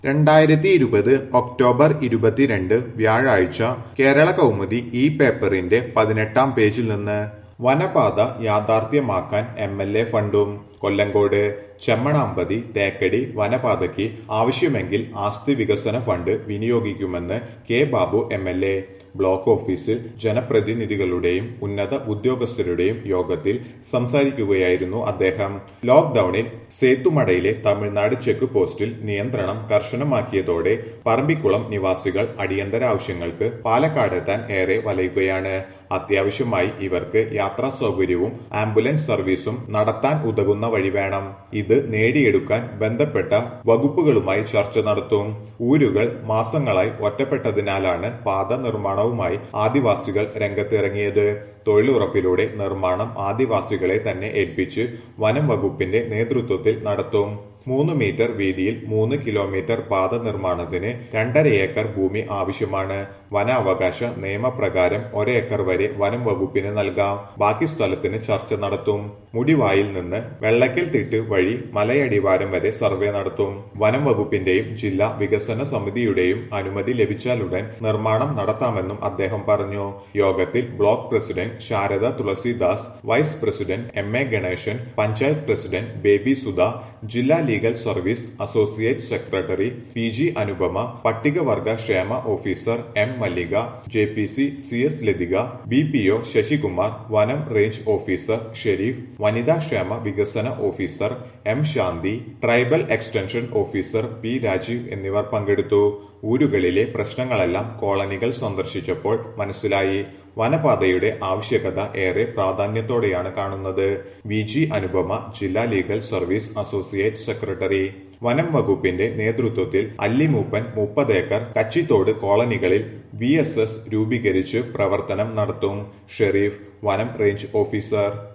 രണ്ടായിരത്തി ഇരുപത് ഒക്ടോബർ ഇരുപത്തിരണ്ട് വ്യാഴാഴ്ച കേരള കൗമുദി ഈ പേപ്പറിന്റെ പതിനെട്ടാം പേജിൽ നിന്ന് വനപാത യാഥാർത്ഥ്യമാക്കാൻ എം എൽ എ ഫണ്ടും കൊല്ലങ്കോട് ചെമ്മണാമ്പതി തേക്കടി വനപാതയ്ക്ക് ആവശ്യമെങ്കിൽ ആസ്തി വികസന ഫണ്ട് വിനിയോഗിക്കുമെന്ന് K Babu M L A block ഓഫീസിൽ ജനപ്രതിനിധികളുടെയും ഉന്നത ഉദ്യോഗസ്ഥരുടെയും യോഗത്തിൽ സംസാരിക്കുകയായിരുന്നു അദ്ദേഹം ലോക്ഡൌണിൽ സേത്തുമടയിലെ തമിഴ്നാട് ചെക്ക് പോസ്റ്റിൽ നിയന്ത്രണം കർശനമാക്കിയതോടെ പറമ്പിക്കുളം നിവാസികൾ അടിയന്തര ആവശ്യങ്ങൾക്ക് പാലക്കാടെത്താൻ ഏറെ വലയുകയാണ് അത്യാവശ്യമായി ഇവർക്ക് യാത്രാ സൗകര്യവും ആംബുലൻസ് സർവീസും നടത്താൻ ഉതകുന്ന വഴി വേണം ഇത് നേടിയെടുക്കാൻ ബന്ധപ്പെട്ട വകുപ്പുകളുമായി ചർച്ച നടത്തും ഊരുകൾ മാസങ്ങളായി ഒറ്റപ്പെട്ടതിനാലാണ് പാത നിർമ്മാണവുമായി ആദിവാസികൾ രംഗത്തിറങ്ങിയത് തൊഴിലുറപ്പിലൂടെ നിർമ്മാണം ആദിവാസികളെ തന്നെ ഏൽപ്പിച്ച് വനം വകുപ്പിന്റെ നേതൃത്വത്തിൽ നടത്തും മൂന്ന് മീറ്റർ വീതിയിൽ മൂന്ന് കിലോമീറ്റർ പാത നിർമ്മാണത്തിന് രണ്ടര ഏക്കർ ഭൂമി ആവശ്യമാണ് വനാവകാശ നിയമപ്രകാരം ഒരേക്കർ വരെ വനം വകുപ്പിന് നൽകാം ബാക്കി സ്ഥലത്തിന് ചർച്ച നടത്തും മുടിവായിൽ നിന്ന് വെള്ളക്കൽ തിട്ട് വഴി മലയടിവാരം വരെ സർവേ നടത്തും വനം വകുപ്പിന്റെയും ജില്ലാ വികസന സമിതിയുടെയും അനുമതി ലഭിച്ചാലുടൻ നിർമ്മാണം നടത്താമെന്നും അദ്ദേഹം പറഞ്ഞു യോഗത്തിൽ block president Sharada Tulasidas vice president M A Ganeshan panchayat president Baby Sudha ജില്ലാ legal service associate secretary P G Anupama പട്ടികവർഗ ക്ഷേമ officer M Mallika J P C C S Lathika B P O Sasikumar വനം റേഞ്ച് ഓഫീസർ ഷെരീഫ് വനിതാ ക്ഷേമ വികസന officer M Shanthi tribal extension officer P Rajeev എന്നിവർ പങ്കെടുത്തു ഊരുകളിലെ പ്രശ്നങ്ങളെല്ലാം കോളനികൾ സന്ദർശിച്ചപ്പോൾ മനസ്സിലായി വനപാതയുടെ ആവശ്യകത ഏറെ പ്രാധാന്യത്തോടെയാണ് കാണുന്നത് വി ജി അനുപമ ജില്ലാ ലീഗൽ സർവീസ് അസോസിയേറ്റ് സെക്രട്ടറി വനം വകുപ്പിന്റെ നേതൃത്വത്തിൽ അല്ലിമൂപ്പൻ മുപ്പത് ഏക്കർ കച്ചിത്തോട് കോളനികളിൽ വി എസ് എസ് രൂപീകരിച്ച് പ്രവർത്തനം നടത്തും ഷെരീഫ് വനം റേഞ്ച് ഓഫീസർ